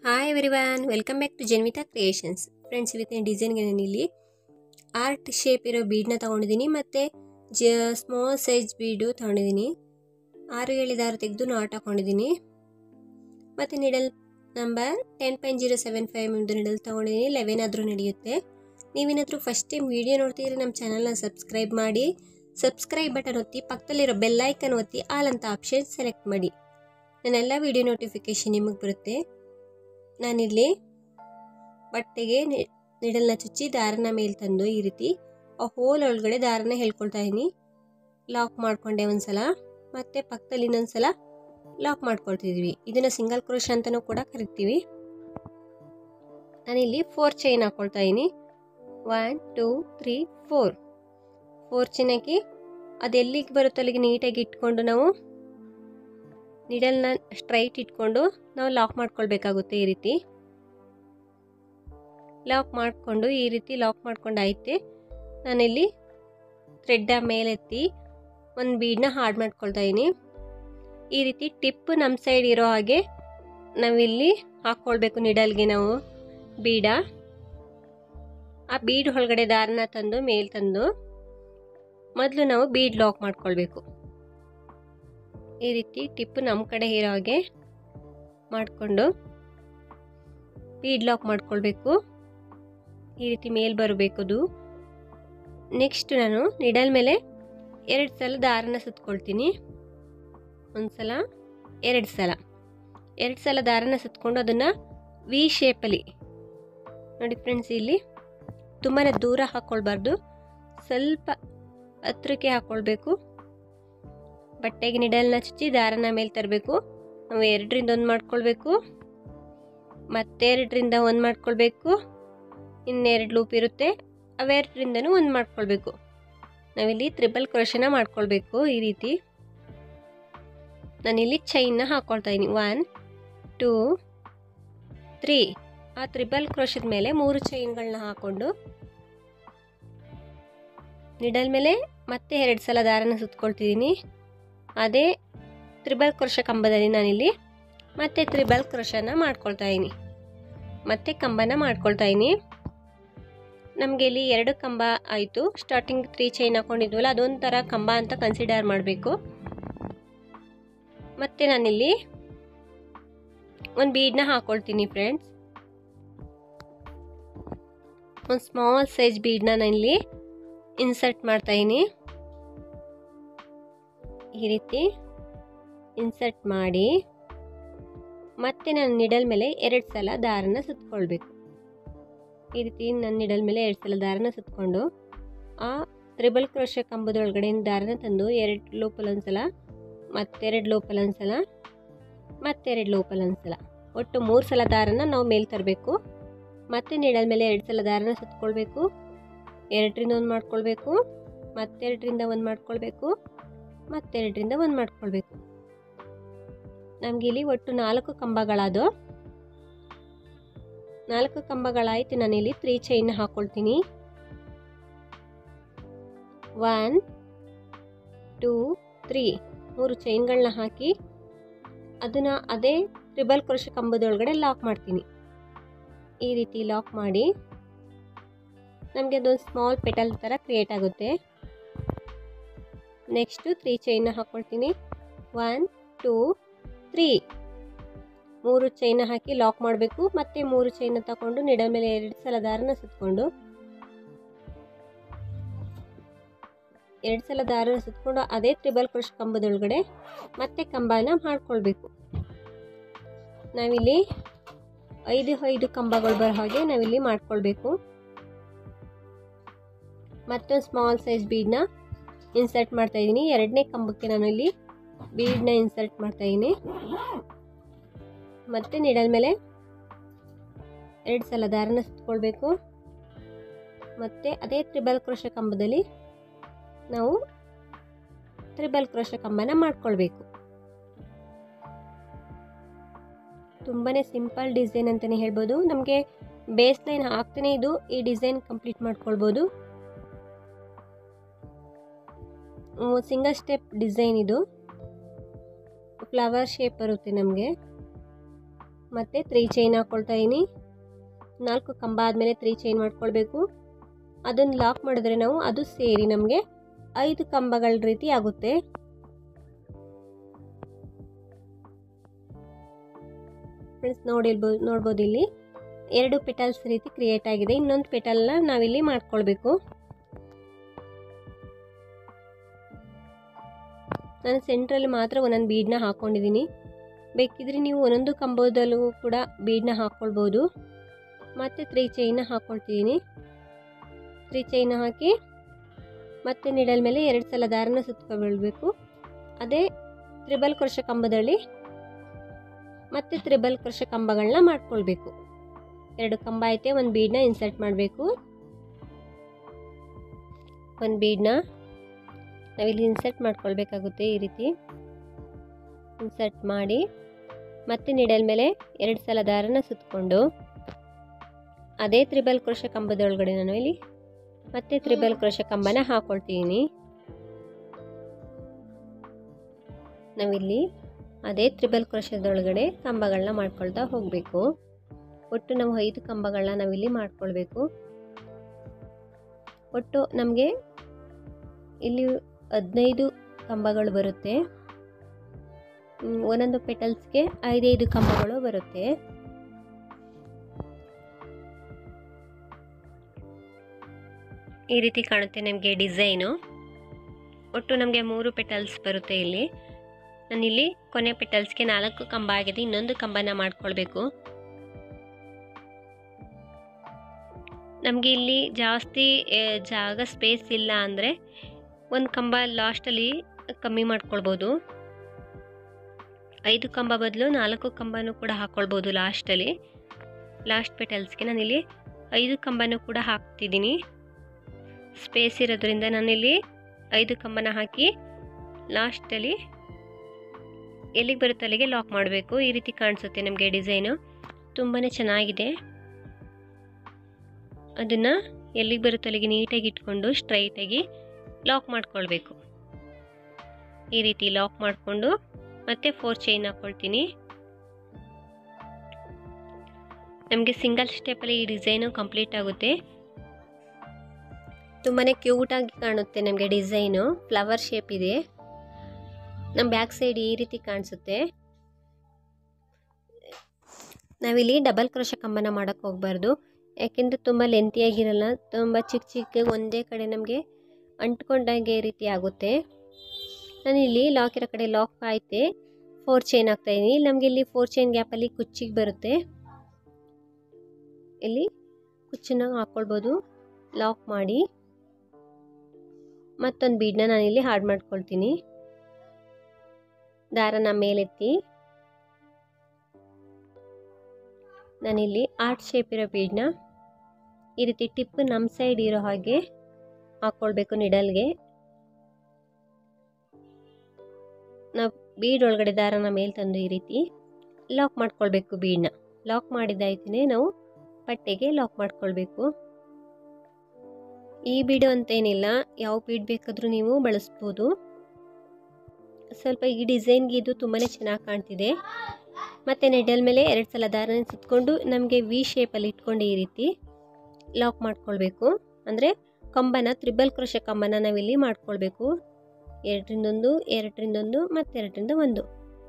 hi everyone welcome back to Janvitha creations friends ಇವತ್ತಿನ ಡಿಸೈನ್ಗೆ ನಾನು ಇಲ್ಲಿ ಆರ್ಟ್ ಶೇಪ್ ಇರೋ ಬೀಡನ್ನ ತೊಗೊಂಡಿದ್ದೀನಿ ಮತ್ತು ಜ ಸ್ಮಾಲ್ ಸೈಜ್ ಬೀಡು ತೊಗೊಂಡಿದ್ದೀನಿ ಆರು ಏಳು ದಾರ ತೆಗೆದು ನಾಟ್ ಹಾಕೊಂಡಿದ್ದೀನಿ ಮತ್ತು needle number ten point zero seven five ಒಂದು ನಿಡಲ್ ತೊಗೊಂಡಿದ್ದೀನಿ ಲೆವೆನ್ ಆದರೂ ನಡೆಯುತ್ತೆ ನೀವೇನಾದರೂ ಫಸ್ಟ್ ಟೈಮ್ ವೀಡಿಯೋ ನೋಡ್ತಿದ್ರೆ ನಮ್ಮ ಚಾನಲ್ನ ಸಬ್ಸ್ಕ್ರೈಬ್ ಮಾಡಿ ಸಬ್ಸ್ಕ್ರೈಬ್ ಬಟನ್ ಒತ್ತಿ ಪಕ್ಕದಲ್ಲಿರೋ ಬೆಲ್ಲೈಕನ್ ಒತ್ತಿ ಆಲ್ ಅಂತ ಆಪ್ಷನ್ ಸೆಲೆಕ್ಟ್ ಮಾಡಿ ನನ್ನೆಲ್ಲ ವೀಡಿಯೋ ನೋಟಿಫಿಕೇಷನ್ ನಿಮಗೆ ಬರುತ್ತೆ ನಾನಿಲ್ಲಿ ಬಟ್ಟೆಗೆ ನಿ- ನಿಡಲ್ನ ಚುಚ್ಚಿ ದಾರನ ಮೇಲೆ ತಂದು ಈ ರೀತಿ ಆ ಹೋಲ್ ಒಳಗಡೆ ದಾರನ ಹೇಳ್ಕೊಳ್ತಾ ಇದ್ದೀನಿ ಲಾಕ್ ಮಾಡ್ಕೊಂಡೆ ಒಂದ್ಸಲ ಮತ್ತೆ ಪಕ್ಕದಲ್ಲಿ ಇನ್ನೊಂದ್ಸಲ ಲಾಕ್ ಮಾಡ್ಕೊಳ್ತಿದ್ವಿ ಇದನ್ನ ಸಿಂಗಲ್ ಕ್ರೋಶ ಅಂತಲೂ ಕೂಡ ಕರಿತೀವಿ ನಾನಿಲ್ಲಿ ಫೋರ್ ಚೈನ್ ಹಾಕೊಳ್ತಾ ಇದ್ದೀನಿ one two three four four chain ಹಾಕಿ ಅದು ಎಲ್ಲಿಗೆ ಬರುತ್ತೋ ಅಲ್ಲಿಗೆ ನೀಟಾಗಿ ಇಟ್ಕೊಂಡು ನಾವು ನಿಡಲ್ನ ಸ್ಟ್ರೈಟ್ ಇಟ್ಕೊಂಡು ನಾವು ಲಾಕ್ ಮಾಡ್ಕೊಳ್ಬೇಕಾಗುತ್ತೆ ಈ ರೀತಿ ಲಾಕ್ ಮಾಡಿಕೊಂಡು ಈ ರೀತಿ ಲಾಕ್ ಮಾಡ್ಕೊಂಡು ಐತೆ ನಾನಿಲ್ಲಿ ಥ್ರೆಡ್ಡ ಮೇಲೆತ್ತಿ ಒಂದು ಬೀಡನ್ನ ಹಾಡ್ ಮಾಡ್ಕೊಳ್ತಾ ಇದ್ದೀನಿ ಈ ರೀತಿ ಟಿಪ್ ನಮ್ಮ ಸೈಡ್ ಇರೋ ಹಾಗೆ ನಾವಿಲ್ಲಿ ಹಾಕ್ಕೊಳ್ಬೇಕು ನಿಡಲ್ಗೆ ನಾವು ಬೀಡ ಆ ಬೀಡ್ ಒಳಗಡೆ ದಾರನ ತಂದು ಮೇಲ್ ತಂದು ಮೊದಲು ನಾವು ಬೀಡ್ ಲಾಕ್ ಮಾಡ್ಕೊಳ್ಬೇಕು ಈ ರೀತಿ ಟಿಪ್ ನಮ್ಮ ಕಡೆ ಇರೋ ಹಾಗೆ ಮಾಡಿಕೊಂಡು ಬೀಡ್ ಲಾಕ್ ಮಾಡ್ಕೊಳ್ಬೇಕು ಈ ರೀತಿ ಮೇಲ್ ಬರಬೇಕು ಅದು ನೆಕ್ಸ್ಟ್ ನಾನು ನಿಡಲ್ ಮೇಲೆ ಎರಡು ಸಲ ದಾರನ ಸುತ್ಕೊಳ್ತೀನಿ ಒಂದು ಸಲ ಎರಡು ಸಲ ಎರಡು ಸಲ ದಾರನ ಸುತ್ಕೊಂಡು ಅದನ್ನು ವಿ ಶೇಪಲ್ಲಿ ನೋಡಿ ಫ್ರೆಂಡ್ಸ್ ಇಲ್ಲಿ ತುಂಬಾ ದೂರ ಹಾಕ್ಕೊಳ್ಬಾರ್ದು ಸ್ವಲ್ಪ ಹತ್ರಕ್ಕೆ ಹಾಕ್ಕೊಳ್ಬೇಕು ಬಟ್ಟೆಗೆ ನಿಡಲ್ನ ಚುಚ್ಚಿ ದಾರನ ಮೇಲೆ ತರಬೇಕು ನಾವು ಎರಡರಿಂದ ಒಂದು ಮಾಡ್ಕೊಳ್ಬೇಕು ಮತ್ತೆರಡರಿಂದ ಒಂದು ಮಾಡ್ಕೊಳ್ಬೇಕು ಇನ್ನೆರಡು ಲೂಪ್ ಇರುತ್ತೆ ಅವೆರಡರಿಂದನೂ ಒಂದು ಮಾಡ್ಕೊಳ್ಬೇಕು ನಾವಿಲ್ಲಿ ತ್ರಿಬಲ್ ಕ್ರೋಶನ ಮಾಡ್ಕೊಳ್ಬೇಕು ಈ ರೀತಿ ನಾನಿಲ್ಲಿ ಚೈನ್ನ ಹಾಕ್ಕೊಳ್ತಾ ಇದ್ದೀನಿ ಒನ್ ಟೂ ತ್ರೀ ಆ ತ್ರಿಬಲ್ ಕ್ರೋಶದ ಮೇಲೆ ಮೂರು ಚೈನ್ಗಳನ್ನ ಹಾಕ್ಕೊಂಡು ನಿಡಲ್ ಮೇಲೆ ಮತ್ತೆ ಎರಡು ಸಲ ದಾರನ ಸುತ್ಕೊಳ್ತಿದ್ದೀನಿ ಅದೇ ತ್ರಿಬಲ್ ಕ್ರೋಶ ಕಂಬದಲ್ಲಿ ನಾನಿಲ್ಲಿ ಮತ್ತೆ ತ್ರಿಬಲ್ ಕ್ರೋಶನ ಮಾಡ್ಕೊಳ್ತಾ ಇದ್ದೀನಿ ಮತ್ತೆ ಕಂಬನ ಮಾಡ್ಕೊಳ್ತಾ ಇದ್ದೀನಿ ನಮಗೆ ಇಲ್ಲಿ ಎರಡು ಕಂಬ ಆಯಿತು ಸ್ಟಾರ್ಟಿಂಗ್ ತ್ರೀ ಚೈನ್ ಹಾಕೊಂಡಿದ್ವಲ್ಲ ಅದೊಂಥರ ಕಂಬ ಅಂತ ಕನ್ಸಿಡರ್ ಮಾಡಬೇಕು ಮತ್ತೆ ನಾನಿಲ್ಲಿ ಒಂದು ಬೀಡನ್ನ ಹಾಕೊಳ್ತೀನಿ ಫ್ರೆಂಡ್ಸ್ ಒಂದು ಸ್ಮಾಲ್ ಸೈಜ್ ಬೀಡನ್ನ ನಾನಿಲ್ಲಿ ಇನ್ಸರ್ಟ್ ಮಾಡ್ತಾಯಿನಿ ಈ ರೀತಿ ಇನ್ಸರ್ಟ್ ಮಾಡಿ ಮತ್ತೆ ನಾನು ನಿಡಲ್ ಮೇಲೆ ಎರಡು ಸಲ ದಾರನ ಸುತ್ಕೊಳ್ಬೇಕು ಈ ರೀತಿ ನನ್ನ ನಿಡಲ್ ಮೇಲೆ ಎರಡು ಸಲ ದಾರನ ಸುತ್ಕೊಂಡು ಆ ತ್ರಿಬಲ್ ಕ್ರೋಶ ಕಂಬದೊಳಗಡೆ ದಾರನ ತಂದು ಎರಡು ಲೋಪಲ್ ಒಂದ್ಸಲ ಮತ್ತೆರಡು ಲೋಪಲ್ ಒಂದ್ಸಲ ಮತ್ತೆರಡು ಲೋಪಲ್ ಒಂದ್ಸಲ ಒಟ್ಟು ಮೂರು ಸಲ ದಾರನ ನಾವು ಮೇಲೆ ತರಬೇಕು ಮತ್ತೆ ನಿಡಲ್ ಮೇಲೆ ಎರಡು ಸಲ ದಾರನ ಸುತ್ಕೊಳ್ಬೇಕು ಎರಡರಿಂದ ಒಂದು ಮಾಡ್ಕೊಳ್ಬೇಕು ಮತ್ತೆರಡರಿಂದ ಒಂದು ಮಾಡ್ಕೊಳ್ಬೇಕು ಮತ್ತೆರಡರಿಂದ ಒಂದು ಮಾಡ್ಕೊಳ್ಬೇಕು ನಮ್ಗೆ ಇಲ್ಲಿ ಒಟ್ಟು ನಾಲ್ಕು ಕಂಬಗಳಾದು ನಾಲ್ಕು ಕಂಬಗಳಾಯ್ತು ನಾನಿಲ್ಲಿ ತ್ರೀ ಚೈನ್ ಹಾಕೊಳ್ತೀನಿ ಒನ್ ಟೂ ತ್ರೀ ಮೂರು ಚೈನ್ಗಳನ್ನ ಹಾಕಿ ಅದನ್ನ ಅದೇ ತ್ರಿಬಲ್ ಕ್ರೋಶ ಕಂಬದೊಳಗಡೆ ಲಾಕ್ ಮಾಡ್ತೀನಿ ಈ ರೀತಿ ಲಾಕ್ ಮಾಡಿ ನಮಗೆ ಅದೊಂದು ಸ್ಮಾಲ್ ಪೆಟಲ್ ಥರ ಕ್ರಿಯೇಟ್ ಆಗುತ್ತೆ ನೆಕ್ಸ್ಟು ತ್ರೀ ಚೈನ್ನ ಹಾಕ್ಕೊಳ್ತೀನಿ ಒನ್ ಟೂ ತ್ರೀ ಮೂರು ಚೈನ ಹಾಕಿ ಲಾಕ್ ಮಾಡಬೇಕು ಮತ್ತೆ ಮೂರು ಚೈನ ತಗೊಂಡು ನಿಡ ಮೇಲೆ ಎರಡು ಸಲ ದಾರನ ಸುತ್ಕೊಂಡು ಎರಡು ಸಲ ದಾರನ ಸುತ್ಕೊಂಡು ಅದೇ ತ್ರಿಬಲ್ ಕ್ರೋಶ್ ಕಂಬದೊಳಗಡೆ ಮತ್ತೆ ಕಂಬನ ಮಾಡ್ಕೊಳ್ಬೇಕು ನಾವಿಲ್ಲಿ ಐದು ಐದು ಕಂಬಗಳು ಬರೋ ಹಾಗೆ ನಾವಿಲ್ಲಿ ಮಾಡ್ಕೊಳ್ಬೇಕು ಮತ್ತೊಂದು ಸ್ಮಾಲ್ ಸೈಜ್ ಬೀಡನ್ನ ಇನ್ಸರ್ಟ್ ಮಾಡ್ತಾ ಇದ್ದೀನಿ ಎರಡನೇ ಕಂಬಕ್ಕೆ ನಾನು ಇಲ್ಲಿ ಬೀಡನ್ನ ಇನ್ಸರ್ಟ್ ಮಾಡ್ತಾ ಇದ್ದೀನಿ ಮತ್ತೆ ನಿಡಲ್ ಮೇಲೆ ಎರಡು ಸಲ ದಾರನ ಸುತ್ಕೊಳ್ಬೇಕು ಮತ್ತು ಅದೇ ತ್ರಿಬಲ್ ಕ್ರೋಶ ಕಂಬದಲ್ಲಿ ನಾವು ತ್ರಿಬಲ್ ಕ್ರೋಶ ಕಂಬನ ಮಾಡ್ಕೊಳ್ಬೇಕು ತುಂಬಾ ಸಿಂಪಲ್ ಡಿಸೈನ್ ಅಂತಲೇ ಹೇಳ್ಬೋದು ನಮಗೆ ಬೇಸ್ ಲೈನ್ ಹಾಕ್ತಾನೆ ಇದು ಈ ಡಿಸೈನ್ ಕಂಪ್ಲೀಟ್ ಮಾಡ್ಕೊಳ್ಬೋದು ಸಿಂಗಲ್ ಸ್ಟೆಪ್ ಡಿಸೈನ್ ಇದು ಫ್ಲವರ್ ಶೇಪ್ ಬರುತ್ತೆ ನಮಗೆ ಮತ್ತು ತ್ರೀ ಚೈನ್ ಹಾಕ್ಕೊಳ್ತಾ ಇದ್ದೀನಿ ನಾಲ್ಕು ಕಂಬ ಆದಮೇಲೆ ತ್ರೀ ಚೈನ್ ಮಾಡ್ಕೊಳ್ಬೇಕು ಅದನ್ನು ಲಾಕ್ ಮಾಡಿದ್ರೆ ನಾವು ಅದು ಸೇರಿ ನಮಗೆ ಐದು ಕಂಬಗಳ ರೀತಿ ಆಗುತ್ತೆ ಫ್ರೆಂಡ್ಸ್ ನೋಡಿರ್ಬೋದು ನೋಡ್ಬೋದು ಇಲ್ಲಿ ಎರಡು ಪೆಟಲ್ಸ್ ರೀತಿ ಕ್ರಿಯೇಟ್ ಆಗಿದೆ ಇನ್ನೊಂದು ಪೆಟಲ್ನ ನಾವಿಲ್ಲಿ ಮಾಡ್ಕೊಳ್ಬೇಕು ನಾನು ಸೆಂಟ್ರಲ್ಲಿ ಮಾತ್ರ ಒಂದೊಂದು ಬೀಡನ್ನ ಹಾಕ್ಕೊಂಡಿದ್ದೀನಿ ಬೇಕಿದ್ರೆ ನೀವು ಒಂದೊಂದು ಕಂಬದಲ್ಲೂ ಕೂಡ ಬೀಡನ್ನ ಹಾಕ್ಕೊಳ್ಬೋದು ಮತ್ತು ತ್ರೀ ಚೈನ ಹಾಕ್ಕೊಳ್ತಿದ್ದೀನಿ ತ್ರೀ ಚೈನ ಹಾಕಿ ಮತ್ತೆ ನಿಡಲ್ ಮೇಲೆ ಎರಡು ಸಲ ದಾರನ ಸುತ್ಕೊಬಿಡ್ಬೇಕು ಅದೇ ತ್ರಿಬಲ್ ಕ್ರೋಶ ಕಂಬದಲ್ಲಿ ಮತ್ತು ತ್ರಿಬಲ್ ಕ್ರೋಶ ಕಂಬಗಳನ್ನ ಮಾಡ್ಕೊಳ್ಬೇಕು ಎರಡು ಕಂಬ ಐತೆ ಒಂದು ಬೀಡನ್ನ ಇನ್ಸರ್ಟ್ ಮಾಡಬೇಕು ಒಂದು ಬೀಡನ್ನ ನಾವಿಲ್ಲಿ ಇನ್ಸರ್ಟ್ ಮಾಡ್ಕೊಳ್ಬೇಕಾಗುತ್ತೆ ಈ ರೀತಿ ಇನ್ಸರ್ಟ್ ಮಾಡಿ ಮತ್ತೆ ನಿಡಲ್ ಮೇಲೆ ಎರಡು ಸಲ ದಾರನ ಸುತ್ತಕೊಂಡು ಅದೇ ತ್ರಿಬಲ್ ಕ್ರೋಶ ಕಂಬದೊಳಗಡೆ ನಾನು ಇಲ್ಲಿ ಮತ್ತೆ ತ್ರಿಬಲ್ ಕ್ರೋಶ ಕಂಬನ ಹಾಕೊಳ್ತೀನಿ ನಾವಿಲ್ಲಿ ಅದೇ ತ್ರಿಬಲ್ ಕ್ರೋಶದೊಳಗಡೆ ಕಂಬಗಳನ್ನ ಮಾಡ್ಕೊಳ್ತಾ ಹೋಗಬೇಕು ಒಟ್ಟು ನಾವು ಐದು ಕಂಬಗಳನ್ನ ನಾವಿಲ್ಲಿ ಮಾಡ್ಕೊಳ್ಬೇಕು ಒಟ್ಟು ನಮಗೆ ಇಲ್ಲಿ ಹದಿನೈದು ಕಂಬಗಳು ಬರುತ್ತೆ ಒಂದೊಂದು ಪೆಟಲ್ಸ್ಗೆ ಐದೈದು ಕಂಬಗಳು ಬರುತ್ತೆ ಈ ರೀತಿ ಕಾಣುತ್ತೆ ನಮಗೆ ಡಿಸೈನು ಒಟ್ಟು ನಮಗೆ ಮೂರು ಪೆಟಲ್ಸ್ ಬರುತ್ತೆ ಇಲ್ಲಿ ನಾನಿಲ್ಲಿ ಕೊನೆ ಪೆಟಲ್ಸ್ಗೆ ನಾಲ್ಕು ಕಂಬ ಆಗಿದೆ ಇನ್ನೊಂದು ಕಂಬನ ಮಾಡ್ಕೊಳ್ಬೇಕು ನಮಗೆ ಇಲ್ಲಿ ಜಾಸ್ತಿ ಜಾಗ ಸ್ಪೇಸ್ ಇಲ್ಲ ಅಂದರೆ ಒಂದು ಕಂಬ ಲಾಸ್ಟಲ್ಲಿ ಕಮ್ಮಿ ಮಾಡ್ಕೊಳ್ಬೋದು ಐದು ಕಂಬ ಬದಲು ನಾಲ್ಕು ಕಂಬನೂ ಕೂಡ ಹಾಕ್ಕೊಳ್ಬೋದು ಲಾಸ್ಟಲ್ಲಿ ಲಾಸ್ಟ್ ಪೆಟಲ್ಸ್ಗೆ ನಾನಿಲ್ಲಿ ಐದು ಕಂಬನೂ ಕೂಡ ಹಾಕ್ತಿದ್ದೀನಿ ಸ್ಪೇಸ್ ಇರೋದ್ರಿಂದ ನಾನಿಲ್ಲಿ ಐದು ಕಂಬನ ಹಾಕಿ ಲಾಸ್ಟಲ್ಲಿ ಎಲ್ಲಿಗೆ ಬರುತ್ತೆ ಅಲ್ಲಿಗೆ ಲಾಕ್ ಮಾಡಬೇಕು ಈ ರೀತಿ ಕಾಣಿಸುತ್ತೆ ನಮಗೆ ಡಿಸೈನು ತುಂಬಾ ಚೆನ್ನಾಗಿದೆ ಅದನ್ನು ಎಲ್ಲಿಗೆ ಬರುತ್ತೆ ಅಲ್ಲಿಗೆ ನೀಟಾಗಿ ಇಟ್ಕೊಂಡು ಸ್ಟ್ರೈಟಾಗಿ ಲಾಕ್ ಮಾಡ್ಕೊಳ್ಬೇಕು ಈ ರೀತಿ ಲಾಕ್ ಮಾಡಿಕೊಂಡು ಮತ್ತೆ ಫೋರ್ ಚೈನ್ ಹಾಕ್ಕೊಳ್ತೀನಿ ನಮಗೆ ಸಿಂಗಲ್ ಸ್ಟೆಪ್ಪಲ್ಲಿ ಈ ಡಿಸೈನು ಕಂಪ್ಲೀಟ್ ಆಗುತ್ತೆ ತುಂಬಾ ಕ್ಯೂಟಾಗಿ ಕಾಣುತ್ತೆ ನಮಗೆ ಡಿಸೈನು ಫ್ಲವರ್ ಶೇಪ್ ಇದೆ ನಮ್ಮ ಬ್ಯಾಕ್ ಸೈಡ್ ಈ ರೀತಿ ಕಾಣಿಸುತ್ತೆ ನಾವಿಲ್ಲಿ ಡಬಲ್ ಕ್ರೋಶ ಕಂಬನ ಮಾಡೋಕ್ಕೆ ಹೋಗಬಾರ್ದು ಯಾಕೆಂದರೆ ತುಂಬ ಲೆಂತಿಯಾಗಿರಲ್ಲ ತುಂಬ ಚಿಕ್ಕ ಚಿಕ್ಕ ಒಂದೇ ಕಡೆ ನಮಗೆ ಅಂಟ್ಕೊಂಡಂಗೆ ರೀತಿ ಆಗುತ್ತೆ ನಾನಿಲ್ಲಿ ಲಾಕ್ ಇರೋ ಕಡೆ ಲಾಕ್ ಆಯ್ತೆ ಫೋರ್ ಚೈನ್ ಹಾಕ್ತಾಯಿದ್ದೀನಿ ಇಲ್ಲಿ ನಮಗೆ ಇಲ್ಲಿ ಫೋರ್ ಚೈನ್ ಗ್ಯಾಪಲ್ಲಿ ಕುಚ್ಚಿಗೆ ಬರುತ್ತೆ ಇಲ್ಲಿ ಕುಚ್ಚನ್ನ ಹಾಕ್ಕೊಳ್ಬೋದು ಲಾಕ್ ಮಾಡಿ ಮತ್ತೊಂದು ಬೀಡನ್ನ ನಾನಿಲ್ಲಿ ಹಾಡ್ ಮಾಡ್ಕೊಳ್ತೀನಿ ದಾರನ ಮೇಲೆತ್ತಿ ನಾನಿಲ್ಲಿ ಆರ್ಟ್ ಶೇಪ್ ಇರೋ ಬೀಡನ್ನ ಈ ರೀತಿ ಟಿಪ್ ನಮ್ಮ ಸೈಡ್ ಇರೋ ಹಾಗೆ ಹಾಕ್ಕೊಳ್ಬೇಕು ನಿಡಲ್ಗೆ ನಾವು ಬೀಡ್ ಒಳಗಡೆ ದಾರನ ಮೇಲೆ ತಂದು ಈ ರೀತಿ ಲಾಕ್ ಮಾಡ್ಕೊಳ್ಬೇಕು ಬೀಡನ್ನ ಲಾಕ್ ಮಾಡಿದಾಯ್ತೇ ನಾವು ಪಟ್ಟೆಗೆ ಲಾಕ್ ಮಾಡ್ಕೊಳ್ಬೇಕು ಈ ಬೀಡು ಅಂತೇನಿಲ್ಲ ಯಾವ ಬೀಡ್ ಬೇಕಾದರೂ ನೀವು ಬಳಸ್ಬೋದು ಸ್ವಲ್ಪ ಈ ಡಿಸೈನ್ಗೆ ಇದು ತುಂಬಾ ಚೆನ್ನಾಗಿ ಕಾಣ್ತಿದೆ ಮತ್ತು ನೆಡಲ್ ಮೇಲೆ ಎರಡು ಸಲ ದಾರನ ಸುತ್ಕೊಂಡು ನಮಗೆ ವಿ ಶೇಪಲ್ಲಿ ಇಟ್ಕೊಂಡು ಈ ರೀತಿ ಲಾಕ್ ಮಾಡ್ಕೊಳ್ಬೇಕು ಅಂದರೆ ಕಂಬನ ತ್ರಿಬಲ್ ಕ್ರೋಶ ಕಂಬನ ನಾವಿಲ್ಲಿ ಮಾಡ್ಕೊಳ್ಬೇಕು ಎರಡರಿಂದೊಂದು ಎರಡರಿಂದೊಂದು ಮತ್ತು ಎರಡರಿಂದ ಒಂದು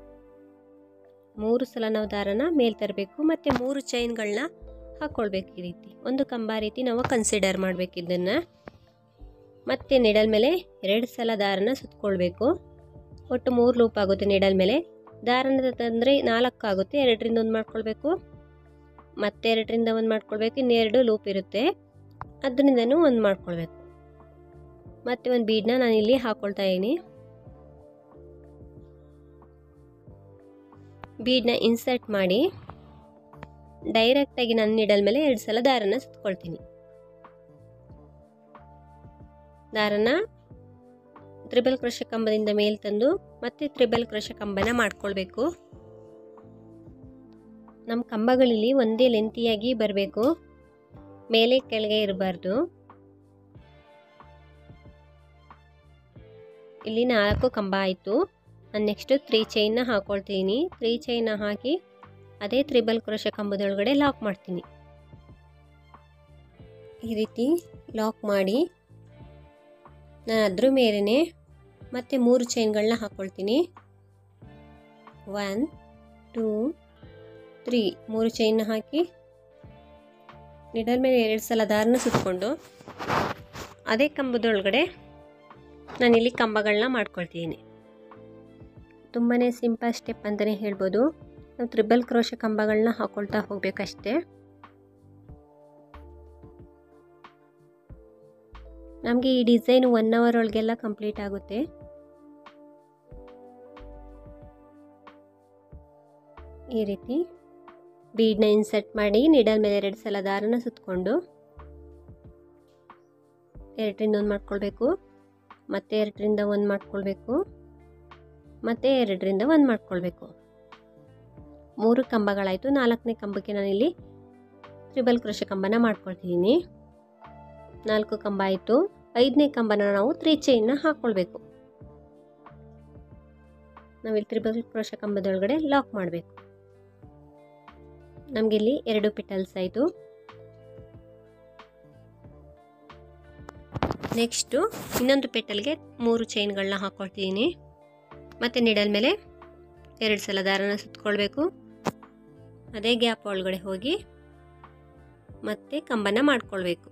ಮೂರು ಸಲ ನಾವು ದಾರನ ಮೇಲೆ ತರಬೇಕು ಮತ್ತು ಮೂರು ಚೈನ್ಗಳನ್ನ ಹಾಕ್ಕೊಳ್ಬೇಕು ಈ ರೀತಿ ಒಂದು ಕಂಬ ರೀತಿ ನಾವು ಕನ್ಸಿಡರ್ ಮಾಡಬೇಕು ಇದನ್ನು ಮತ್ತೆ ನೆಡಲ್ ಮೇಲೆ ಎರಡು ಸಲ ದಾರನ ಸುತ್ಕೊಳ್ಬೇಕು ಒಟ್ಟು ಮೂರು ಲೂಪ್ ಆಗುತ್ತೆ ನೆಡಲ್ ಮೇಲೆ ದಾರನ ತಂದರೆ ನಾಲ್ಕು ಆಗುತ್ತೆ ಎರಡರಿಂದ ಒಂದು ಮಾಡ್ಕೊಳ್ಬೇಕು ಮತ್ತೆ ಎರಡರಿಂದ ಒಂದು ಮಾಡ್ಕೊಳ್ಬೇಕು ಇನ್ನೆರಡು ಲೂಪ್ ಇರುತ್ತೆ ಅದರಿಂದನೂ ಒಂದು ಮಾಡ್ಕೊಳ್ಬೇಕು ಮತ್ತೆ ಒಂದು ಬೀಡನ್ನ ನಾನು ಇಲ್ಲಿ ಹಾಕ್ಕೊಳ್ತಾ ಇದ್ದೀನಿ ಬೀಡನ್ನ ಇನ್ಸರ್ಟ್ ಮಾಡಿ ಡೈರೆಕ್ಟಾಗಿ ನನ್ನ ನಿಡಲ್ ಮೇಲೆ ಎರಡು ಸಲ ದಾರನ ಸುತ್ಕೊಳ್ತೀನಿ ದಾರನ ತ್ರಿಬಲ್ ಕ್ರೋಶ ಕಂಬದಿಂದ ಮೇಲೆ ತಂದು ಮತ್ತೆ ತ್ರಿಬಲ್ ಕ್ರೋಶ ಕಂಬನ ಮಾಡ್ಕೊಳ್ಬೇಕು ನಮ್ಮ ಕಂಬಗಳಲ್ಲಿ ಒಂದೇ ಲೆಂತಿಯಾಗಿ ಬರಬೇಕು ಮೇಲೆ ಕೆಳಗೆ ಇರಬಾರ್ದು ಇಲ್ಲಿ ನಾಲ್ಕು ಕಂಬ ಆಯಿತು ನಾನು ನೆಕ್ಸ್ಟು ತ್ರೀ ಚೈನ್ನ ಹಾಕ್ಕೊಳ್ತೀನಿ ತ್ರೀ ಚೈನ್ನ ಹಾಕಿ ಅದೇ ತ್ರಿಬಲ್ ಕ್ರೋಶ ಕಂಬದೊಳಗಡೆ ಲಾಕ್ ಮಾಡ್ತೀನಿ ಈ ರೀತಿ ಲಾಕ್ ಮಾಡಿ ನಾನು ಅದ್ರ ಮೇಲೇ ಮತ್ತೆ ಮೂರು ಚೈನ್ಗಳನ್ನ ಹಾಕ್ಕೊಳ್ತೀನಿ ಒನ್ ಟೂ ತ್ರೀ ಮೂರು ಚೈನ್ನ ಹಾಕಿ ನಿಡಲ್ ಮೇಲೆ ಎರಡು ಸಲ ದಾರನ ಸುತ್ತಕೊಂಡು ಅದೇ ಕಂಬದೊಳಗಡೆ ನಾನಿಲ್ಲಿ ಕಂಬಗಳನ್ನ ಮಾಡ್ಕೊಳ್ತೀನಿ ತುಂಬಾ ಸಿಂಪಲ್ ಸ್ಟೆಪ್ ಅಂತಲೇ ಹೇಳ್ಬೋದು ನಾವು ತ್ರಿಬಲ್ ಕ್ರೋಶ ಕಂಬಗಳನ್ನ ಹಾಕ್ಕೊಳ್ತಾ ಹೋಗ್ಬೇಕಷ್ಟೇ ನಮಗೆ ಈ ಡಿಸೈನ್ ಒನ್ ಅವರ್ ಒಳಗೆಲ್ಲ ಕಂಪ್ಲೀಟ್ ಆಗುತ್ತೆ ಈ ರೀತಿ ಬೀಡನ್ನ ಇನ್ಸರ್ಟ್ ಮಾಡಿ ನಿಡಲ್ ಮೇಲೆ ಎರಡು ಸಲ ದಾರನ ಸುತ್ತಕೊಂಡು ಎರಡರಿಂದ ಒಂದು ಮಾಡ್ಕೊಳ್ಬೇಕು ಮತ್ತೆ ಎರಡರಿಂದ ಒಂದು ಮಾಡ್ಕೊಳ್ಬೇಕು ಮತ್ತೆ ಎರಡರಿಂದ ಒಂದು ಮಾಡ್ಕೊಳ್ಬೇಕು ಮೂರು ಕಂಬಗಳಾಯಿತು ನಾಲ್ಕನೇ ಕಂಬಕ್ಕೆ ನಾನಿಲ್ಲಿ ತ್ರಿಬಲ್ ಕ್ರೋಶ ಕಂಬನ ಮಾಡ್ಕೊಳ್ತಿದ್ದೀನಿ ನಾಲ್ಕು ಕಂಬ ಆಯಿತು ಐದನೇ ಕಂಬನ ನಾವು ತ್ರೀ ಚೈನ್ನ ಹಾಕ್ಕೊಳ್ಬೇಕು ನಾವಿಲ್ಲಿ ತ್ರಿಬಲ್ ಕ್ರೋಶ ಕಂಬದೊಳಗಡೆ ಲಾಕ್ ಮಾಡಬೇಕು ನಮಗಿಲ್ಲಿ ಎರಡು ಪಿಟಲ್ಸ್ ಆಯಿತು ನೆಕ್ಸ್ಟು ಇನ್ನೊಂದು ಪೆಟಲ್ಗೆ ಮೂರು ಚೈನ್ಗಳನ್ನ ಹಾಕ್ಕೊಳ್ತಿದ್ದೀನಿ ಮತ್ತು ನಿಡಲ್ ಮೇಲೆ ಎರಡು ಸಲ ದಾರನ ಸುತ್ಕೊಳ್ಬೇಕು ಅದೇ ಗ್ಯಾಪ್ ಒಳಗಡೆ ಹೋಗಿ ಮತ್ತೆ ಕಂಬನ ಮಾಡ್ಕೊಳ್ಬೇಕು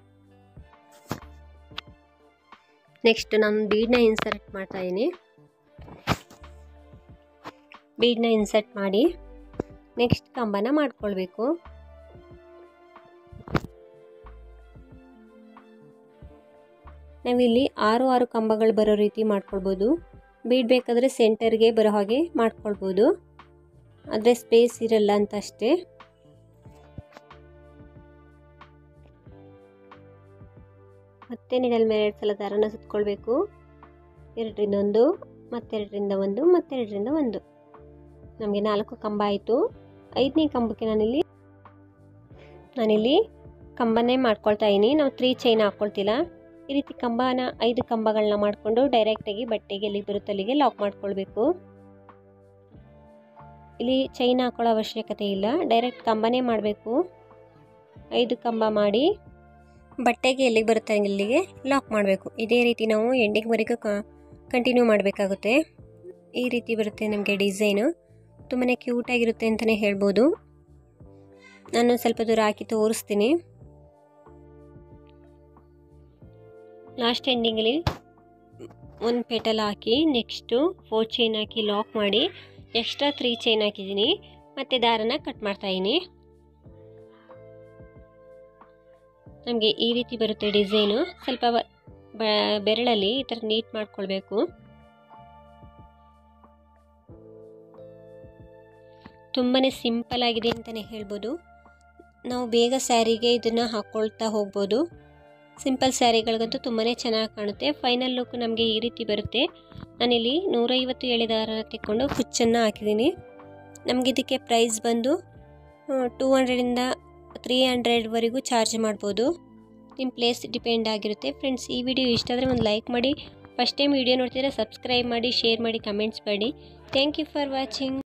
ನೆಕ್ಸ್ಟ್ ನಾನು ಬೀಡನ್ನ ಇನ್ಸರ್ಟ್ ಮಾಡ್ತಾ ಇದ್ದೀನಿ ಬೀಡನ್ನ ಇನ್ಸರ್ಟ್ ಮಾಡಿ ನೆಕ್ಸ್ಟ್ ಕಂಬನ ಮಾಡ್ಕೊಳ್ಬೇಕು ನಾವಿಲ್ಲಿ ಆರು ಆರು ಕಂಬಗಳು ಬರೋ ರೀತಿ ಮಾಡ್ಕೊಳ್ಬೋದು ಬೀಡ್ ಬೇಕಾದರೆ ಸೆಂಟರ್ಗೆ ಬರೋ ಹಾಗೆ ಮಾಡ್ಕೊಳ್ಬೋದು ಆದರೆ ಸ್ಪೇಸ್ ಇರಲ್ಲ ಅಂತ ಅಷ್ಟೇ ಮತ್ತೆ ನಿಡಲ್ ಮೇಲೆ ಎರಡು ಸಲ ದಾರನ ಸುತ್ಕೊಳ್ಬೇಕು ಎರಡರಿಂದ ಒಂದು ಮತ್ತೆರಡರಿಂದ ಒಂದು ಮತ್ತೆರಡರಿಂದ ಒಂದು ನಮಗೆ ನಾಲ್ಕು ಕಂಬ ಆಯಿತು ಐದನೇ ಕಂಬಕ್ಕೆ ನಾನಿಲ್ಲಿ ನಾನಿಲ್ಲಿ ಕಂಬನೇ ಮಾಡ್ಕೊಳ್ತಾ ಇದ್ದೀನಿ ನಾವು ತ್ರೀ ಚೈನ್ ಹಾಕ್ಕೊಳ್ತಿಲ್ಲ ಈ ರೀತಿ ಕಂಬನ ಐದು ಕಂಬಗಳನ್ನ ಮಾಡಿಕೊಂಡು ಡೈರೆಕ್ಟಾಗಿ ಬಟ್ಟೆಗೆ ಎಲ್ಲಿ ಬರುತ್ತೆ ಅಲ್ಲಿಗೆ ಲಾಕ್ ಮಾಡ್ಕೊಳ್ಬೇಕು ಇಲ್ಲಿ ಚೈನ್ ಹಾಕೊಳ್ಳೋ ಅವಶ್ಯಕತೆ ಇಲ್ಲ ಡೈರೆಕ್ಟ್ ಕಂಬನೇ ಮಾಡಬೇಕು ಐದು ಕಂಬ ಮಾಡಿ ಬಟ್ಟೆಗೆ ಎಲ್ಲಿಗೆ ಬರುತ್ತೆ ಇಲ್ಲಿಗೆ ಲಾಕ್ ಮಾಡಬೇಕು ಇದೇ ರೀತಿ ನಾವು ಎಂಡಿಂಗ್ವರೆಗೂ ಕಂಟಿನ್ಯೂ ಮಾಡಬೇಕಾಗುತ್ತೆ ಈ ರೀತಿ ಬರುತ್ತೆ ನಮಗೆ ಡಿಸೈನು ತುಂಬಾ ಕ್ಯೂಟಾಗಿರುತ್ತೆ ಅಂತಲೇ ಹೇಳ್ಬೋದು ನಾನು ಸ್ವಲ್ಪ ದೂರ ಹಾಕಿ ತೋರಿಸ್ತೀನಿ ಲಾಸ್ಟ್ ಎಂಡಿಂಗಲ್ಲಿ ಒಂದು ಪೆಟಲ್ ಹಾಕಿ ನೆಕ್ಸ್ಟು ಫೋರ್ ಚೈನ್ ಹಾಕಿ ಲಾಕ್ ಮಾಡಿ ಎಕ್ಸ್ಟ್ರಾ ತ್ರೀ ಚೈನ್ ಹಾಕಿದ್ದೀನಿ ಮತ್ತು ದಾರನ ಕಟ್ ಮಾಡ್ತಾಯಿದ್ದೀನಿ ನಮಗೆ ಈ ರೀತಿ ಬರುತ್ತೆ ಡಿಸೈನು ಸ್ವಲ್ಪ ಬೆರಳಲ್ಲಿ ಈ ಥರ ನೀಟ್ ಮಾಡ್ಕೊಳ್ಬೇಕು ತುಂಬಾ ಸಿಂಪಲ್ ಆಗಿದೆ ಅಂತಲೇ ಹೇಳ್ಬೋದು ನಾವು ಬೇಗ ಸ್ಯಾರಿಗೆ ಇದನ್ನು ಹಾಕ್ಕೊಳ್ತಾ ಹೋಗ್ಬೋದು ಸಿಂಪಲ್ ಸ್ಯಾರಿಗಳಿಗಂತೂ ತುಂಬಾ ಚೆನ್ನಾಗಿ ಕಾಣುತ್ತೆ ಫೈನಲ್ ಲುಕ್ ನಮಗೆ ಈ ರೀತಿ ಬರುತ್ತೆ ನಾನಿಲ್ಲಿ ನೂರೈವತ್ತು ಎಳೆ ದಾರ ತೆಕ್ಕೊಂಡು ಕುಚ್ಚನ್ನು ಹಾಕಿದ್ದೀನಿ ನಮಗೆ ಇದಕ್ಕೆ ಪ್ರೈಸ್ ಬಂದು ಟೂ ಹಂಡ್ರೆಡಿಂದ ತ್ರೀ ಹಂಡ್ರೆಡ್ವರೆಗೂ ಚಾರ್ಜ್ ಮಾಡ್ಬೋದು ನಿಮ್ಮ ಪ್ಲೇಸ್ ಡಿಪೆಂಡ್ ಆಗಿರುತ್ತೆ ಫ್ರೆಂಡ್ಸ್ ಈ ವಿಡಿಯೋ ಇಷ್ಟ ಆದರೆ ಒಂದು ಲೈಕ್ ಮಾಡಿ ಫಸ್ಟ್ ಟೈಮ್ ವಿಡಿಯೋ ನೋಡ್ತಿದ್ರೆ ಸಬ್ಸ್ಕ್ರೈಬ್ ಮಾಡಿ ಶೇರ್ ಮಾಡಿ ಕಮೆಂಟ್ಸ್ ಮಾಡಿ ಥ್ಯಾಂಕ್ ಯು ಫಾರ್ ವಾಚಿಂಗ್